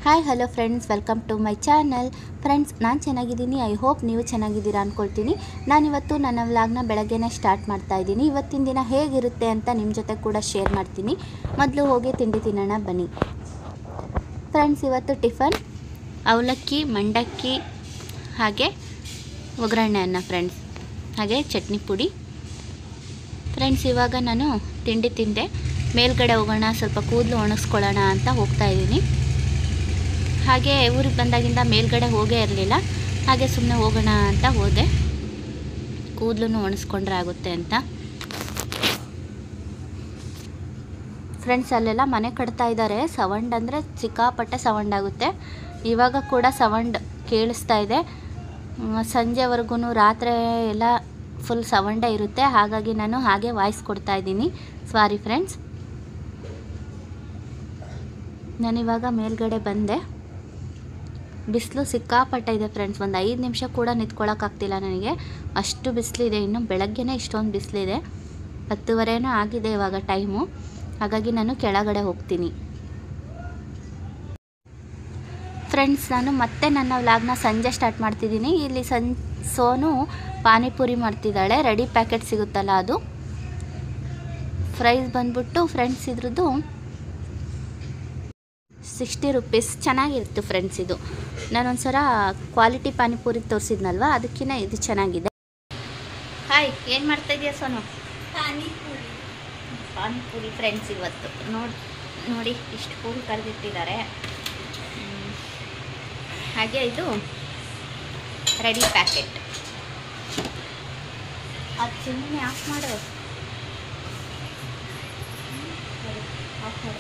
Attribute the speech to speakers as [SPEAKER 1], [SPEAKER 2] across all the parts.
[SPEAKER 1] Hi hello friends welcome to my channel friends ನಾನು ಚೆನ್ನಾಗಿದ್ದೀನಿ I hope ನೀವು ಚೆನ್ನಾಗಿದ್ದೀರಾ ಅಂದ್ಕೊಳ್ತೀನಿ ನಾನಿವತ್ತು ನನ್ನ ವ್ಲಾಗ್ನ ಬೆಳಗ್ಗೆನೇ ಸ್ಟಾರ್ಟ್ ಮಾಡ್ತಾ ಇದ್ದೀನಿ ಇವತ್ತಿನ ದಿನ ಹೇಗಿರುತ್ತೆ ಅಂತ ನಿಮ್ಮ ಜೊತೆ ಕೂಡ ಶೇರ್ ಮಾಡ್ತೀನಿ ಮೊದಲು ಹೋಗಿ ತಿಂಡಿ ತಿನ್ನೋಣ ಬನ್ನಿ ಫ್ರೆಂಡ್ಸ್ ಇವತ್ತು ಟಿಫನ್ ಅವಲಕ್ಕಿ ಮಂಡಕ್ಕಿ ಹಾಗೆ ಒಗ್ಗರಣೆ ಅನ್ನ ಫ್ರೆಂಡ್ಸ್ ಹಾಗೆ ಚಟ್ನಿ ಪುಡಿ ಫ್ರೆಂಡ್ಸ್ ಇವಾಗ ನಾನು ತಿಂಡಿ ತಿಂದೆ ಮೇಲ್ಗಡೆ ಹೋಗೋಣ ಸ್ವಲ್ಪ ಕೂದಲು ಒಣಗಿಸ್ಕೊಳ್ಳೋಣ ಅಂತ ಹೋಗ್ತಾ ಇದ್ದೀನಿ ಹಾಗೆ ಊರಿಗೆ ಬಂದಾಗಿಂದ ಮೇಲ್ಗಡೆ ಹೋಗೇ ಇರಲಿಲ್ಲ ಹಾಗೆ ಸುಮ್ಮನೆ ಹೋಗೋಣ ಅಂತ ಹೋದೆ ಕೂದಲು ಒಣಗಿಸ್ಕೊಂಡ್ರೆ ಆಗುತ್ತೆ ಅಂತ ಫ್ರೆಂಡ್ಸ್ ಅಲ್ಲೆಲ್ಲ ಮನೆ ಕಟ್ತಾ ಇದ್ದಾರೆ ಸೌಂಡ್ ಅಂದರೆ ಸಿಕ್ಕಾಪಟ್ಟೆ ಸೌಂಡ್ ಆಗುತ್ತೆ ಇವಾಗ ಕೂಡ ಸೌಂಡ್ ಕೇಳಿಸ್ತಾ ಇದೆ ಮ್, ಸಂಜೆವರೆಗೂ ರಾತ್ರಿ ಎಲ್ಲ ಫುಲ್ ಸೌಂಡೇ ಇರುತ್ತೆ ಹಾಗಾಗಿ ನಾನು ಹಾಗೆ ವಾಯ್ಸ್ ಕೊಡ್ತಾ ಇದ್ದೀನಿ ಸಾರಿ ಫ್ರೆಂಡ್ಸ್ ನಾನಿವಾಗ ಮೇಲ್ಗಡೆ ಬಂದೆ ಬಿಸಿಲು ಸಿಕ್ಕಾಪಟ್ಟೆ ಇದೆ ಫ್ರೆಂಡ್ಸ್ ಒಂದು ಐದು ನಿಮಿಷ ಕೂಡ ನಿಂತ್ಕೊಳ್ಳೋಕ್ಕಾಗ್ತಿಲ್ಲ ನನಗೆ ಅಷ್ಟು ಬಿಸಿಲಿದೆ ಇನ್ನು ಬೆಳಗ್ಗೆನೇ ಇಷ್ಟೊಂದು ಬಿಸಿಲಿದೆ ಹತ್ತುವರೆನೂ ಆಗಿದೆ ಇವಾಗ ಟೈಮು ಹಾಗಾಗಿ ನಾನು ಕೆಳಗಡೆ ಹೋಗ್ತೀನಿ ಫ್ರೆಂಡ್ಸ್ ನಾನು ಮತ್ತೆ ನನ್ನ ವ್ಲಾಗ್ನ ಸಂಜೆ ಸ್ಟಾರ್ಟ್ ಮಾಡ್ತಿದ್ದೀನಿ ಇಲ್ಲಿ ಸಂ ಸೋನು ಪಾನಿಪುರಿ ಮಾಡ್ತಿದ್ದಾಳೆ ರೆಡಿ ಪ್ಯಾಕೆಟ್ ಸಿಗುತ್ತಲ್ಲ ಅದು ಪ್ರೈಸ್ ಬಂದ್ಬಿಟ್ಟು ಫ್ರೆಂಡ್ಸ್ ಇದ್ರದ್ದು ಸಿಕ್ಸ್ಟಿ ರುಪೀಸ್ ಚೆನ್ನಾಗಿರುತ್ತೆ ಫ್ರೆಂಡ್ಸ್ ಇದು ನಾನೊಂದ್ಸಲ ಕ್ವಾಲಿಟಿ ಪಾನಿಪುರಿ ತೋರಿಸಿದ್ನಲ್ವ ಅದಕ್ಕಿಂತ ಇದು ಚೆನ್ನಾಗಿದೆ ಹಾಯ್ ಏನು ಮಾಡ್ತಾ ಇದೆಯಾ ಸೋನು
[SPEAKER 2] ಪಾನಿಪುರಿ
[SPEAKER 1] ಪಾನಿಪುರಿ ಫ್ರೆಂಡ್ಸ್ ಇವತ್ತು ನೋಡಿ ನೋಡಿ ಇಷ್ಟು ಪೂರಿ ಕರೆದಿಟ್ಟಿದ್ದಾರೆ ಹ್ಮ್. ಹಾಗೆ ಇದು ರೆಡಿ ಪ್ಯಾಕೆಟ್ ಅದು ಚಿಮ್ಮನೆ ಆಫ್ ಮಾಡು ಆಫ್ ಮಾಡು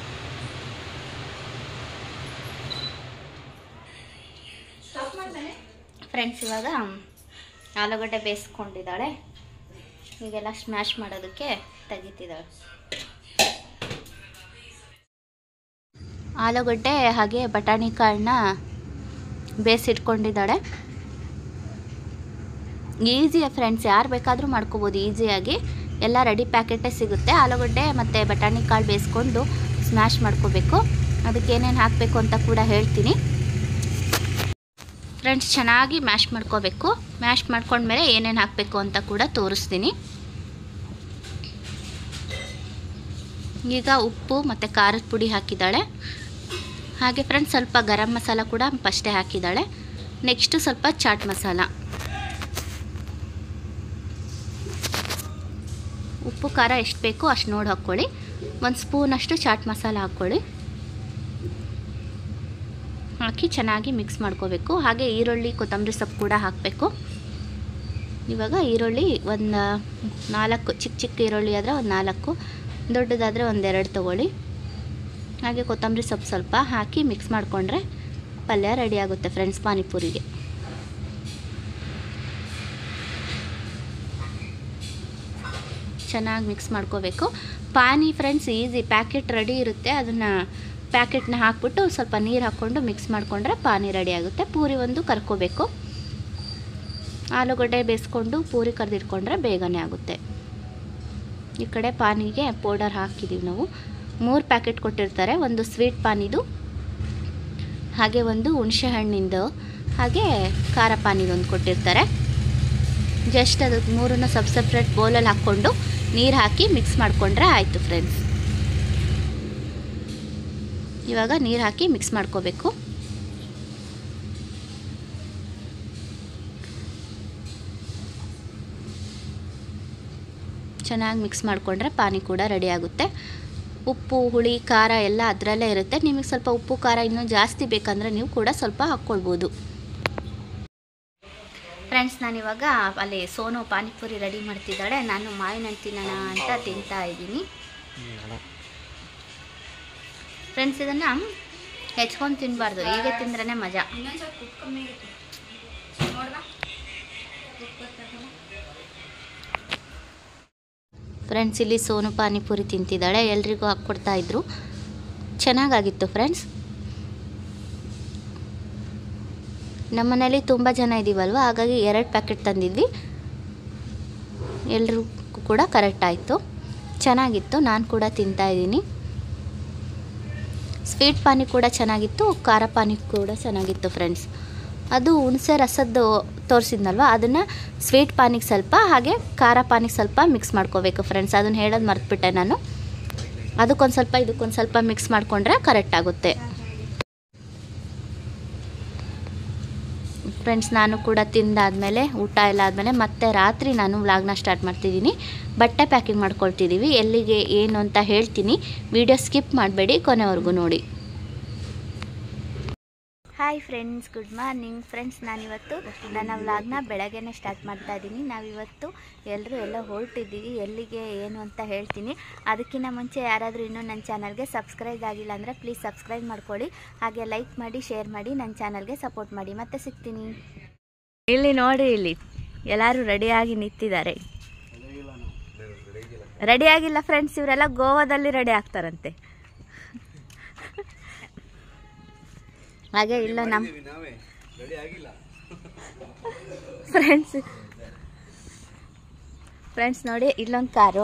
[SPEAKER 2] ಸ್ಟಾಪ್ ಮಾಡ್ತಾನೆ
[SPEAKER 1] ಫ್ರೆಂಡ್ಸ್ ಇವಾಗ ಆಲೂಗಡ್ಡೆ ಬೇಯಿಸ್ಕೊಂಡಿದ್ದಾಳೆ ಈಗೆಲ್ಲ ಸ್ಮ್ಯಾಶ್ ಮಾಡೋದಕ್ಕೆ ತೆಗಿತಿದ್ದಾಳೆ ಆಲೂಗಡ್ಡೆ ಹಾಗೆ ಬಟಾಣಿ ಕಾಳನ್ನ ಬೇಯಿಸಿಟ್ಕೊಂಡಿದ್ದಾಳೆ ಈಸಿಯ ಫ್ರೆಂಡ್ಸ್ ಯಾರು ಬೇಕಾದರೂ ಮಾಡ್ಕೋಬೋದು ಈಸಿಯಾಗಿ ಎಲ್ಲ ರೆಡಿ ಪ್ಯಾಕೆಟೇ ಸಿಗುತ್ತೆ ಆಲೂಗಡ್ಡೆ ಮತ್ತು ಬಟಾಣಿ ಕಾಳು ಬೇಯಿಸ್ಕೊಂಡು ಸ್ಮ್ಯಾಶ್ ಮಾಡ್ಕೋಬೇಕು ಅದಕ್ಕೆ ಏನೇನು ಹಾಕಬೇಕು ಅಂತ ಕೂಡ ಹೇಳ್ತೀನಿ ಫ್ರೆಂಡ್ಸ್ ಚೆನ್ನಾಗಿ ಮ್ಯಾಶ್ ಮಾಡ್ಕೋಬೇಕು ಮ್ಯಾಶ್ ಮಾಡ್ಕೊಂಡ್ಮೇಲೆ ಏನೇನು ಹಾಕಬೇಕು ಅಂತ ಕೂಡ ತೋರಿಸ್ತೀನಿ ಈಗ ಉಪ್ಪು ಮತ್ತು ಖಾರದ ಪುಡಿ ಹಾಕಿದ್ದಾಳೆ ಹಾಗೆ ಫ್ರೆಂಡ್ಸ್ ಸ್ವಲ್ಪ ಗರಂ ಮಸಾಲ ಕೂಡ ಫಸ್ಟೇ ಹಾಕಿದ್ದಾಳೆ ನೆಕ್ಸ್ಟು ಸ್ವಲ್ಪ ಚಾಟ್ ಮಸಾಲ ಉಪ್ಪು ಖಾರ ಎಷ್ಟು ಬೇಕೋ ಅಷ್ಟು ನೋಡಿ ಹಾಕ್ಕೊಳ್ಳಿ ಒಂದು ಸ್ಪೂನಷ್ಟು ಚಾಟ್ ಮಸಾಲ ಹಾಕ್ಕೊಳ್ಳಿ ಹಾಕಿ ಚೆನ್ನಾಗಿ ಮಿಕ್ಸ್ ಮಾಡ್ಕೋಬೇಕು ಹಾಗೆ ಈರುಳ್ಳಿ ಕೊತ್ತಂಬರಿ ಸೊಪ್ಪು ಕೂಡ ಹಾಕಬೇಕು ಇವಾಗ ಈರುಳ್ಳಿ ಒಂದು ನಾಲ್ಕು ಚಿಕ್ಕ ಚಿಕ್ಕ ಈರುಳ್ಳಿ ಆದರೆ ಒಂದು ನಾಲ್ಕು ದೊಡ್ಡದಾದರೆ ಒಂದೆರಡು ತೊಗೊಳ್ಳಿ ಹಾಗೆ ಕೊತ್ತಂಬರಿ ಸೊಪ್ಪು ಸ್ವಲ್ಪ ಹಾಕಿ ಮಿಕ್ಸ್ ಮಾಡಿಕೊಂಡ್ರೆ ಪಲ್ಯ ರೆಡಿ ಆಗುತ್ತೆ ಫ್ರೆಂಡ್ಸ್ ಪಾನಿಪುರಿಗೆ ಚೆನ್ನಾಗಿ ಮಿಕ್ಸ್ ಮಾಡ್ಕೋಬೇಕು ಪಾನಿ ಫ್ರೆಂಡ್ಸ್ ಈಸಿ ಪ್ಯಾಕೆಟ್ ರೆಡಿ ಇರುತ್ತೆ ಅದನ್ನು ಪ್ಯಾಕೆಟ್ನ ಹಾಕ್ಬಿಟ್ಟು ಸ್ವಲ್ಪ ನೀರು ಹಾಕ್ಕೊಂಡು ಮಿಕ್ಸ್ ಮಾಡಿಕೊಂಡ್ರೆ ಪಾನಿ ರೆಡಿ ಆಗುತ್ತೆ ಪೂರಿ ಒಂದು ಕರ್ಕೋಬೇಕು ಆಲೂಗಡ್ಡೆ ಬೇಯಿಸ್ಕೊಂಡು ಪೂರಿ ಕರೆದಿಟ್ಕೊಂಡ್ರೆ ಬೇಗನೆ ಆಗುತ್ತೆ ಈ ಕಡೆ ಪಾನಿಗೆ ಪೌಡರ್ ಹಾಕಿದ್ದೀವಿ ನಾವು ಮೂರು ಪ್ಯಾಕೆಟ್ ಕೊಟ್ಟಿರ್ತಾರೆ ಒಂದು ಸ್ವೀಟ್ ಪಾನಿದು ಹಾಗೆ ಒಂದು ಹುಣಸೆ ಹಣ್ಣಿಂದು ಹಾಗೆ ಖಾರ ಪಾನಿದೊಂದು ಕೊಟ್ಟಿರ್ತಾರೆ ಜಸ್ಟ್ ಅದು ಮೂರನ್ನು ಸಬ್ ಸಪ್ರೇಟ್ ಬೌಲಲ್ಲಿ ಹಾಕ್ಕೊಂಡು ನೀರು ಹಾಕಿ ಮಿಕ್ಸ್ ಮಾಡಿಕೊಂಡ್ರೆ ಆಯಿತು ಫ್ರೆಂಡ್ಸ್ ಇವಾಗ ನೀರು ಹಾಕಿ ಮಿಕ್ಸ್ ಮಾಡ್ಕೋಬೇಕು ಚೆನ್ನಾಗಿ ಮಿಕ್ಸ್ ಮಾಡಿಕೊಂಡ್ರೆ ಪಾನಿ ಕೂಡ ರೆಡಿ ಆಗುತ್ತೆ ಉಪ್ಪು ಹುಳಿ ಖಾರ ಎಲ್ಲ ಅದರಲ್ಲೇ ಇರುತ್ತೆ ನಿಮಗೆ ಸ್ವಲ್ಪ ಉಪ್ಪು ಖಾರ ಇನ್ನೂ ಜಾಸ್ತಿ ಬೇಕಂದರೆ ನೀವು ಕೂಡ ಸ್ವಲ್ಪ ಹಾಕ್ಕೊಳ್ಬೋದು ಫ್ರೆಂಡ್ಸ್ ನಾನಿವಾಗ ಅಲ್ಲಿ ಸೋನು ಪಾನಿಪುರಿ ರೆಡಿ ಮಾಡ್ತಿದ್ದಾಳೆ ನಾನು ಮಾವಿನ ಹಣ್ಣು ತಿನ್ನೋಣ ಅಂತ ತಿಂತಾ ಇದ್ದೀನಿ ಫ್ರೆಂಡ್ಸ್ ಇದನ್ನು ಹೆಚ್ಕೊಂಡು ತಿನ್ನಬಾರ್ದು ಹೀಗೆ ತಿಂದ್ರೇ ಮಜಾ
[SPEAKER 2] ಇನ್ನೊಂದ್ ಸ್ವಲ್ಪ ಉಪ್ಪು ಕಮ್ಮಿ ಆಗೈತಿ ನೋಡ್ದ
[SPEAKER 1] ಫ್ರೆಂಡ್ಸ್ ಇಲ್ಲಿ ಸೋನು ಪಾನಿಪುರಿ ತಿಂತಿದ್ದಾಳೆ ಎಲ್ರಿಗೂ ಹಾಕ್ಕೊಡ್ತಾ ಇದ್ರು ಚೆನ್ನಾಗಾಗಿತ್ತು ಫ್ರೆಂಡ್ಸ್ ನಮ್ಮನೇಲಿ ತುಂಬ ಜನ ಇದ್ದೀವಲ್ವ ಹಾಗಾಗಿ ಎರಡು ಪ್ಯಾಕೆಟ್ ತಂದಿದ್ವಿ ಎಲ್ರಿಗೂ ಕೂಡ ಕರೆಕ್ಟ್ ಆಯಿತು ಚೆನ್ನಾಗಿತ್ತು ನಾನು ಕೂಡ ತಿಂತಾ ಇದ್ದೀನಿ ಸ್ವೀಟ್ ಪಾನಿ ಕೂಡ ಚೆನ್ನಾಗಿತ್ತು ಖಾರ ಪಾನಿ ಕೂಡ ಚೆನ್ನಾಗಿತ್ತು ಫ್ರೆಂಡ್ಸ್ ಅದು ಹುಣಸೆ ರಸದ್ದು ತೋರಿಸಿದ್ನಲ್ವ ಅದನ್ನು ಸ್ವೀಟ್ ಪಾನಿಗೆ ಸ್ವಲ್ಪ ಹಾಗೆ ಖಾರ ಪಾನಿಗೆ ಸ್ವಲ್ಪ ಮಿಕ್ಸ್ ಮಾಡ್ಕೋಬೇಕು ಫ್ರೆಂಡ್ಸ್ ಅದನ್ನು ಹೇಳೋದು ಮರ್ತ್ಬಿಟ್ಟೆ ನಾನು ಅದಕ್ಕೊಂದು ಸ್ವಲ್ಪ ಇದಕ್ಕೊಂದು ಸ್ವಲ್ಪ ಮಿಕ್ಸ್ ಮಾಡಿಕೊಂಡ್ರೆ ಕರೆಕ್ಟ್ ಆಗುತ್ತೆ ಫ್ರೆಂಡ್ಸ್ ನಾನು ಕೂಡ ತಿಂದಾದಮೇಲೆ ಊಟ ಎಲ್ಲ ಆದಮೇಲೆ ಮತ್ತೆ ರಾತ್ರಿ ನಾನು ವ್ಲಾಗ್ನ ಸ್ಟಾರ್ಟ್ ಮಾಡ್ತಿದ್ದೀನಿ ಬಟ್ಟೆ ಪ್ಯಾಕಿಂಗ್ ಮಾಡ್ಕೊಳ್ತಿದ್ದೀವಿ ಎಲ್ಲಿಗೆ ಏನು ಅಂತ ಹೇಳ್ತೀನಿ ವಿಡಿಯೋ ಸ್ಕಿಪ್ ಮಾಡಬೇಡಿ ಕೊನೆವರೆಗೂ ನೋಡಿ hi friends good morning friends ನಾನಿವತ್ತು ನನ್ನ ವ್ಲಾಗ್ನ ಬೆಳಗ್ಗೆನೇ ಸ್ಟಾರ್ಟ್ ಮಾಡ್ತಾ ಇದ್ದೀನಿ ನಾವಿವತ್ತು ಎಲ್ಲರೂ ಎಲ್ಲ ಹೊರಟಿದ್ದೀವಿ ಎಲ್ಲಿಗೆ ಏನು ಅಂತ ಹೇಳ್ತೀನಿ ಅದಕ್ಕಿಂತ ಮುಂಚೆ ಯಾರಾದರೂ ಇನ್ನೂ ನನ್ನ ಚಾನಲ್ಗೆ ಸಬ್ಸ್ಕ್ರೈಬ್ ಆಗಿಲ್ಲ ಅಂದರೆ ಪ್ಲೀಸ್ ಸಬ್ಸ್ಕ್ರೈಬ್ ಮಾಡ್ಕೊಳ್ಳಿ ಹಾಗೆ ಲೈಕ್ ಮಾಡಿ ಶೇರ್ ಮಾಡಿ ನನ್ನ ಚಾನಲ್ಗೆ ಸಪೋರ್ಟ್ ಮಾಡಿ ಮತ್ತೆ ಸಿಗ್ತೀನಿ ಇಲ್ಲಿ ನೋಡಿ ಇಲ್ಲಿ ಎಲ್ಲರೂ ರೆಡಿಯಾಗಿ ನಿಂತಿದ್ದಾರೆ ರೆಡಿ ಆಗಿಲ್ಲ ಫ್ರೆಂಡ್ಸ್ ಇವರೆಲ್ಲ ಗೋವಾದಲ್ಲಿ ರೆಡಿ ಆಗ್ತಾರಂತೆ ಹಾಗೆ ಇಲ್ಲ ನಮ್ಮ ಫ್ರೆಂಡ್ಸ್ ಫ್ರೆಂಡ್ಸ್ ನೋಡಿ ಇಲ್ಲೊಂದು ಕಾರು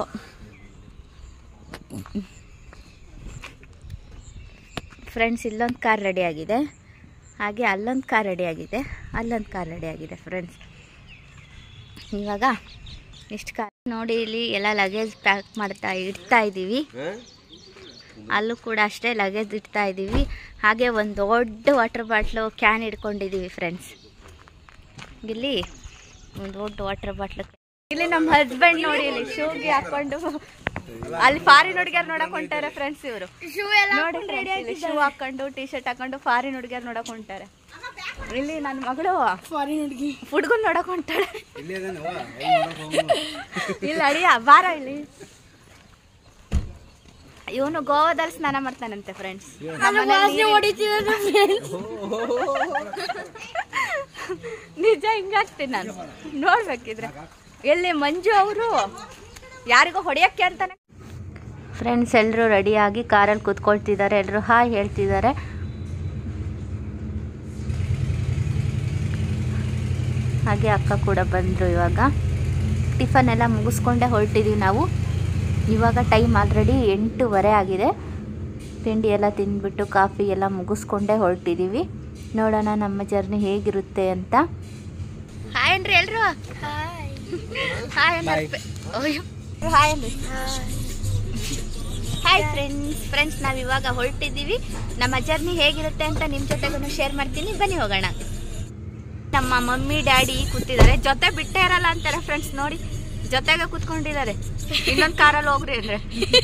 [SPEAKER 1] ಫ್ರೆಂಡ್ಸ್ ಇಲ್ಲೊಂದು ಕಾರ್ ರೆಡಿ ಆಗಿದೆ ಹಾಗೆ ಅಲ್ಲೊಂದು ಕಾರ್ ರೆಡಿ ಆಗಿದೆ ಅಲ್ಲೊಂದು ಕಾರ್ ರೆಡಿ ಆಗಿದೆ ಫ್ರೆಂಡ್ಸ್ ಇವಾಗ ಇಷ್ಟು ಕಾರ್ ನೋಡಿ ಇಲ್ಲಿ ಎಲ್ಲ ಲಗೇಜ್ ಪ್ಯಾಕ್ ಮಾಡ್ತಾ ಇಡ್ತಾ ಇದ್ದೀವಿ ಅಲ್ಲೂ ಕೂಡ ಅಷ್ಟೇ ಲಗೇಜ್ ಇಡ್ತಾ ಇದ್ದೀವಿ ಹಾಗೆ ಒಂದು ದೊಡ್ಡ ವಾಟರ್ ಬಾಟ್ಲು ಕ್ಯಾನ್ ಇಟ್ಕೊಂಡಿದ್ದೀವಿ ಫ್ರೆಂಡ್ಸ್ ಇಲ್ಲಿ ಒಂದು ದೊಡ್ಡ ವಾಟರ್ ಬಾಟ್ಲು ಇಲ್ಲಿ ನಮ್ಮ ಹಸ್ಬೆಂಡ್ ನೋಡಿ ಇಲ್ಲಿ ಶೂಗೆ ಹಾಕೊಂಡು ಅಲ್ಲಿ ಫಾರಿನ್ ಹುಡುಗಿಯರ್ ನೋಡಕ್ ಹೊಂಟಾರೆ ಫ್ರೆಂಡ್ಸ್ ಇವರು ನೋಡಿ ಇಲ್ಲಿ ಶೂ ಹಾಕೊಂಡು ಟಿ ಶರ್ಟ್ ಹಾಕೊಂಡು ಫಾರಿನ್ ಹುಡುಗಿಯರ್ ನೋಡಕ್ ಹೊಂಟಾರೆ ಇಲ್ಲಿ ನನ್ನ ಮಗಳು ಫಾರಿನ್ ಹುಡುಗಿ ಹುಡುಗನ್ ನೋಡಕ್ ಹೊಂಟಾಳೆ ಇಲ್ಲಿ ಅಳಿಯ ಬಾರ ಇಲ್ಲಿ ಇವನು ಗೋವಾದಲ್ಲಿ ಸ್ನಾನ ಮಾಡ್ತಾನಂತೆ ಫ್ರೆಂಡ್ಸ್ ನಿಜ ಹಿಂಗಾಗ್ತೀನಿ ನಾನು ನೋಡ್ಬೇಕಿದ್ರೆ ಎಲ್ಲಿ ಮಂಜು ಅವರು ಯಾರಿಗೋ ಹೊಡೆಯಕ್ಕೆ ಅಂತಾನೆ ಫ್ರೆಂಡ್ಸ್ ಎಲ್ಲರೂ ರೆಡಿಯಾಗಿ ಕಾರಲ್ಲಿ ಕೂತ್ಕೊಳ್ತಿದ್ದಾರೆ ಎಲ್ಲರೂ ಹಾಯ್ ಹೇಳ್ತಿದ್ದಾರೆ ಹಾಗೆ ಅಕ್ಕ ಕೂಡ ಬಂದರು ಇವಾಗ ಟಿಫನ್ ಎಲ್ಲ ಮುಗಿಸ್ಕೊಂಡೇ ಹೊರಟಿದ್ದೀವಿ ನಾವು ಇವಾಗ ಟೈಮ್ ಆಲ್ರೆಡಿ ಎಂಟೂವರೆ ಆಗಿದೆ ತಿಂಡಿ ಎಲ್ಲ ತಿಂದ್ಬಿಟ್ಟು ಕಾಫಿ ಎಲ್ಲ ಮುಗಿಸ್ಕೊಂಡೇ ಹೊರಟಿದ್ದೀವಿ ನೋಡೋಣ ನಮ್ಮ ಜರ್ನಿ ಹೇಗಿರುತ್ತೆ ಅಂತ ಹಾಯ್ ಅನ್ರಿ ಎಲ್ರು ಹಾಯ್ ಹಾಯ್ ಅನ್ರಿ ಹಾಯ್ ಫ್ರೆಂಡ್ಸ್ ಫ್ರೆಂಡ್ಸ್ ನಾವು ಇವಾಗ ಹೊರಟಿದ್ದೀವಿ ನಮ್ಮ ಜರ್ನಿ ಹೇಗಿರುತ್ತೆ ಅಂತ ನಿಮ್ಮ ಜೊತೆಗೂ ಶೇರ್ ಮಾಡ್ತೀನಿ ಬನ್ನಿ ಹೋಗೋಣ ನಮ್ಮ ಮಮ್ಮಿ ಡ್ಯಾಡಿ ಕೂತಿದ್ದಾರೆ ಜೊತೆ ಬಿಟ್ಟೇ ಇರಲ್ಲ ಅಂತಾರೆ ಫ್ರೆಂಡ್ಸ್ ನೋಡಿ ಜೊತೆಗೆ ಕೂತ್ಕೊಂಡಿದ್ದಾರೆ ಇನ್ನೊಂದು ಕಾರಲ್ಲಿ ಹೋಗ್ರಿ ಅಂದ್ರೆ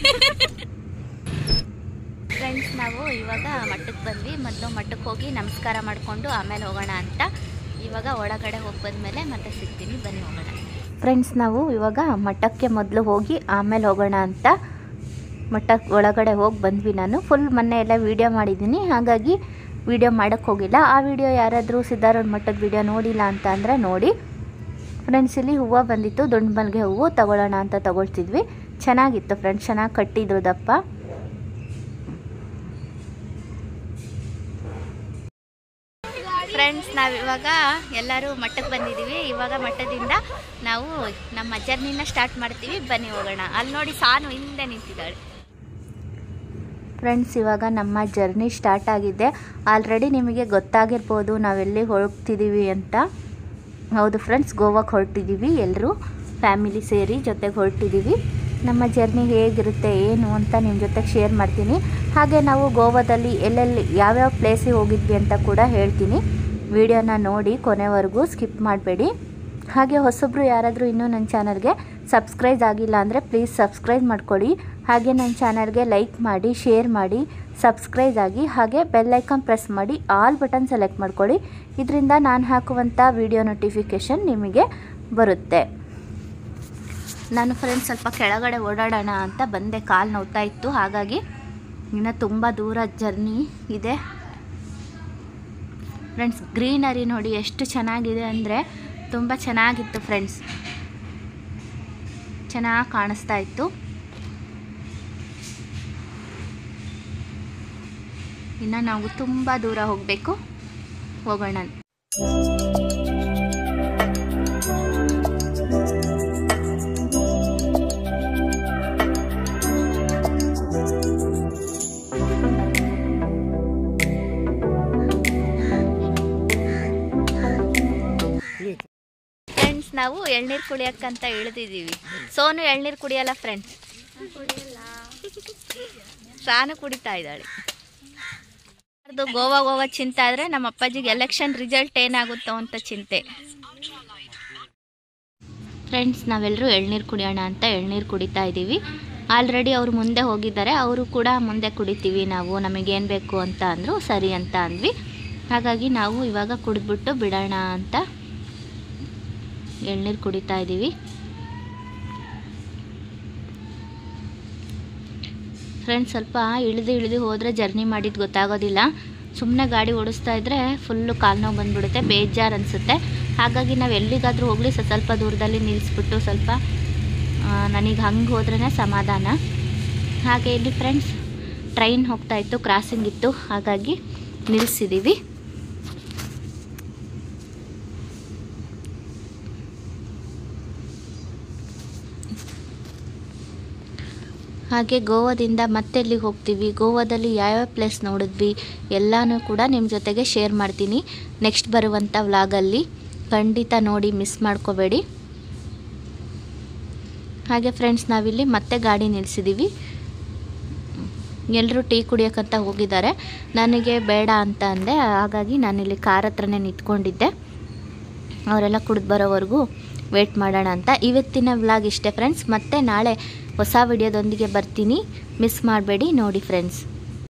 [SPEAKER 1] ಫ್ರೆಂಡ್ಸ್ ನಾವು ಇವಾಗ ಮಠಕ್ಕೆ ಬಂದ್ವಿ ಮೊದಲು ಮಠಕ್ಕೆ ಹೋಗಿ ನಮಸ್ಕಾರ ಮಾಡಿಕೊಂಡು ಆಮೇಲೆ ಹೋಗೋಣ ಅಂತ ಇವಾಗ ಒಳಗಡೆ ಹೋಗಿ ಬಂದಮೇಲೆ ಮತ್ತೆ ಸಿಗ್ತೀನಿ ಬನ್ನಿ ಹೋಗೋಣ ಫ್ರೆಂಡ್ಸ್ ನಾವು ಇವಾಗ ಮಠಕ್ಕೆ ಮೊದಲು ಹೋಗಿ ಆಮೇಲೆ ಹೋಗೋಣ ಅಂತ ಮಠಕ್ಕೆ ಒಳಗಡೆ ಹೋಗಿ ಬಂದ್ವಿ ನಾನು ಫುಲ್ ಮೊನ್ನೆ ಎಲ್ಲ ವೀಡಿಯೋ ಮಾಡಿದ್ದೀನಿ ಹಾಗಾಗಿ ವೀಡಿಯೋ ಮಾಡೋಕ್ಕೆ ಹೋಗಿಲ್ಲ ಆ ವಿಡಿಯೋ ಯಾರಾದರೂ ಸಿದ್ಧಾರೂಢ ಮಠದ ವಿಡಿಯೋ ನೋಡಿಲ್ಲ ಅಂತ ಅಂದರೆ ನೋಡಿ ಫ್ರೆಂಡ್ಸ್ ಇಲ್ಲಿ ಹೂವು ಬಂದಿತ್ತು ದೊಡ್ಡ ಮಲ್ಗೆ ಹೂವು ತಗೊಳ್ಳೋಣ ಅಂತ ತಗೊಳ್ತಿದ್ವಿ ಚೆನ್ನಾಗಿತ್ತು ಫ್ರೆಂಡ್ಸ್ ಚೆನ್ನಾಗಿ ಕಟ್ಟಿದ್ರು ದಪ್ಪ ಫ್ರೆಂಡ್ಸ್ ನಾವು ಇವಾಗ ಎಲ್ಲರೂ ಮಠಕ್ಕೆ ಬಂದಿದ್ದೀವಿ ಇವಾಗ ಮಠದಿಂದ ನಾವು ನಮ್ಮ ಜರ್ನಿನ ಸ್ಟಾರ್ಟ್ ಮಾಡ್ತೀವಿ ಬನ್ನಿ ಹೋಗೋಣ ಅಲ್ಲಿ ನೋಡಿ ಸಾನು ಹಿಂದೆ ನಿಂತಿದ್ದಾಳೆ ಫ್ರೆಂಡ್ಸ್ ಇವಾಗ ನಮ್ಮ ಜರ್ನಿ ಸ್ಟಾರ್ಟ್ ಆಗಿದೆ ಆಲ್ರೆಡಿ ನಿಮಗೆ ಗೊತ್ತಾಗಿರ್ಬೋದು ನಾವೆಲ್ಲಿ ಹೋಗ್ತಿದ್ದೀವಿ ಅಂತ ಹೌದು ಫ್ರೆಂಡ್ಸ್ ಗೋವಾಕ್ಕೆ ಹೊರಟಿದ್ದೀವಿ ಎಲ್ಲರೂ ಫ್ಯಾಮಿಲಿ ಸೇರಿ ಜೊತೆಗೆ ಹೊರಟಿದ್ದೀವಿ ನಮ್ಮ ಜರ್ನಿ ಹೇಗಿರುತ್ತೆ ಏನು ಅಂತ ನಿಮ್ಮ ಜೊತೆಗೆ ಶೇರ್ ಮಾಡ್ತೀನಿ ಹಾಗೆ ನಾವು ಗೋವಾದಲ್ಲಿ ಎಲ್ಲೆಲ್ಲಿ ಯಾವ್ಯಾವ ಪ್ಲೇಸಿಗೆ ಹೋಗಿದ್ವಿ ಅಂತ ಕೂಡ ಹೇಳ್ತೀನಿ ವಿಡಿಯೋನ ನೋಡಿ ಕೊನೆವರೆಗೂ ಸ್ಕಿಪ್ ಮಾಡಬೇಡಿ ಹಾಗೆ ಹೊಸಬ್ರು ಯಾರಾದರೂ ಇನ್ನೂ ನನ್ನ ಚಾನಲ್ಗೆ ಸಬ್ಸ್ಕ್ರೈಬ್ ಆಗಿಲ್ಲ ಅಂದರೆ ಪ್ಲೀಸ್ ಸಬ್ಸ್ಕ್ರೈಬ್ ಮಾಡ್ಕೊಳ್ಳಿ ಹಾಗೆ ನನ್ನ ಚಾನಲ್ಗೆ ಲೈಕ್ ಮಾಡಿ ಶೇರ್ ಮಾಡಿ ಸಬ್ಸ್ಕ್ರೈಬ್ ಆಗಿ ಹಾಗೆ ಬೆಲ್ಲೈಕನ್ ಪ್ರೆಸ್ ಮಾಡಿ ಆಲ್ ಬಟನ್ ಸೆಲೆಕ್ಟ್ ಮಾಡ್ಕೊಳ್ಳಿ ಇದರಿಂದ ನಾನು ಹಾಕುವಂಥ ವಿಡಿಯೋ ನೋಟಿಫಿಕೇಷನ್ ನಿಮಗೆ ಬರುತ್ತೆ ನಾನು ಫ್ರೆಂಡ್ಸ್ ಸ್ವಲ್ಪ ಕೆಳಗಡೆ ಓಡಾಡೋಣ ಅಂತ ಬಂದೆ ಕಾಲು ನೋವ್ತಾ ಇತ್ತು ಹಾಗಾಗಿ ಇನ್ನು ತುಂಬ ದೂರ ಜರ್ನಿ ಇದೆ ಫ್ರೆಂಡ್ಸ್ ಗ್ರೀನರಿ ನೋಡಿ ಎಷ್ಟು ಚೆನ್ನಾಗಿದೆ ಅಂದರೆ ತುಂಬ ಚೆನ್ನಾಗಿತ್ತು ಫ್ರೆಂಡ್ಸ್ ಚೆನ್ನಾಗಿ ಕಾಣಿಸ್ತಾ ಇತ್ತು ಇನ್ನು ನಾವು ತುಂಬ ದೂರ ಹೋಗಬೇಕು ಹೋಗೋಣ ನಾವು ಎಳ್ನೀರು ಕುಡಿಯೋಕ್ಕಂತ ಇಳಿದಿದ್ದೀವಿ ಸೋನು ಎಳ್ನೀರು ಕುಡಿಯಲ್ಲ ಫ್ರೆಂಡ್ಸ್ ಸಾನು ಕುಡಿತಾ ಇದ್ದಾಳೆ ಅದು ಗೋವಾ ಗೋವಾ ಚಿಂತೆ ಆದರೆ ನಮ್ಮ ಅಪ್ಪಾಜಿಗೆ ಎಲೆಕ್ಷನ್ ರಿಸಲ್ಟ್ ಏನಾಗುತ್ತೋ ಅಂತ ಚಿಂತೆ ಫ್ರೆಂಡ್ಸ್ ನಾವೆಲ್ಲರೂ ಎಳ್ನೀರು ಕುಡಿಯೋಣ ಅಂತ ಎಳ್ನೀರು ಕುಡಿತಾ ಇದ್ದೀವಿ ಆಲ್ರೆಡಿ ಅವರು ಮುಂದೆ ಹೋಗಿದ್ದಾರೆ ಅವರು ಕೂಡ ಮುಂದೆ ಕುಡಿತೀವಿ ನಾವು ನಮಗೇನು ಬೇಕು ಅಂತ ಅಂದರು ಸರಿ ಅಂತ ಅಂದ್ವಿ ಹಾಗಾಗಿ ನಾವು ಇವಾಗ ಕುಡಿದ್ಬಿಟ್ಟು ಬಿಡೋಣ ಅಂತ ಎಳ್ನೀರು ಕುಡಿತಾ ಇದ್ದೀವಿ ಫ್ರೆಂಡ್ಸ್ ಸ್ವಲ್ಪ ಇಳಿದು ಇಳಿದು ಹೋದರೆ ಜರ್ನಿ ಮಾಡಿದ್ದು ಗೊತ್ತಾಗೋದಿಲ್ಲ ಸುಮ್ಮನೆ ಗಾಡಿ ಓಡಿಸ್ತಾ ಇದ್ದರೆ ಫುಲ್ಲು ಕಾಲು ನೋವು ಬಂದ್ಬಿಡುತ್ತೆ ಬೇಜಾರು ಅನಿಸುತ್ತೆ ಹಾಗಾಗಿ ನಾವು ಎಲ್ಲಿಗಾದರೂ ಹೋಗಲಿ ಸ ಸ್ವಲ್ಪ ದೂರದಲ್ಲಿ ನಿಲ್ಲಿಸ್ಬಿಟ್ಟು ಸ್ವಲ್ಪ ನನಗೆ ಹಂಗೆ ಹೋದ್ರೇ ಸಮಾಧಾನ ಹಾಗೆ ಇಲ್ಲಿ ಫ್ರೆಂಡ್ಸ್ ಟ್ರೈನ್ ಹೋಗ್ತಾ ಇತ್ತು ಕ್ರಾಸಿಂಗ್ ಇತ್ತು ಹಾಗಾಗಿ ನಿಲ್ಲಿಸಿದ್ದೀವಿ ಹಾಗೆ ಗೋವಾದಿಂದ ಮತ್ತೆ ಎಲ್ಲಿಗೆ ಹೋಗ್ತೀವಿ ಗೋವಾದಲ್ಲಿ ಯಾವ್ಯಾವ ಪ್ಲೇಸ್ ನೋಡಿದ್ವಿ ಎಲ್ಲನೂ ಕೂಡ ನಿಮ್ಮ ಜೊತೆಗೆ ಶೇರ್ ಮಾಡ್ತೀನಿ ನೆಕ್ಸ್ಟ್ ಬರುವಂಥ ವ್ಲಾಗಲ್ಲಿ ಖಂಡಿತ ನೋಡಿ ಮಿಸ್ ಮಾಡ್ಕೋಬೇಡಿ ಹಾಗೆ ಫ್ರೆಂಡ್ಸ್ ನಾವಿಲ್ಲಿ ಮತ್ತೆ ಗಾಡಿ ನಿಲ್ಲಿಸಿದ್ದೀವಿ ಎಲ್ಲರೂ ಟೀ ಕುಡಿಯೋಕ್ಕಂತ ಹೋಗಿದ್ದಾರೆ ನನಗೆ ಬೇಡ ಅಂತ ಅಂದೆ ಹಾಗಾಗಿ ನಾನಿಲ್ಲಿ ಕಾರ್ ಹತ್ರನೇ ನಿಂತ್ಕೊಂಡಿದ್ದೆ ಅವರೆಲ್ಲ ಕುಡಿದು ಬರೋವರೆಗೂ ವೇಟ್ ಮಾಡೋಣ ಅಂತ ಇವತ್ತಿನ ವ್ಲಾಗ್ ಇಷ್ಟೇ ಫ್ರೆಂಡ್ಸ್ ಮತ್ತೆ ನಾಳೆ ಹೊಸ ವಿಡಿಯೋದೊಂದಿಗೆ ಬರ್ತೀನಿ ಮಿಸ್ ಮಾಡಬೇಡಿ ನೋಡಿ ಫ್ರೆಂಡ್ಸ್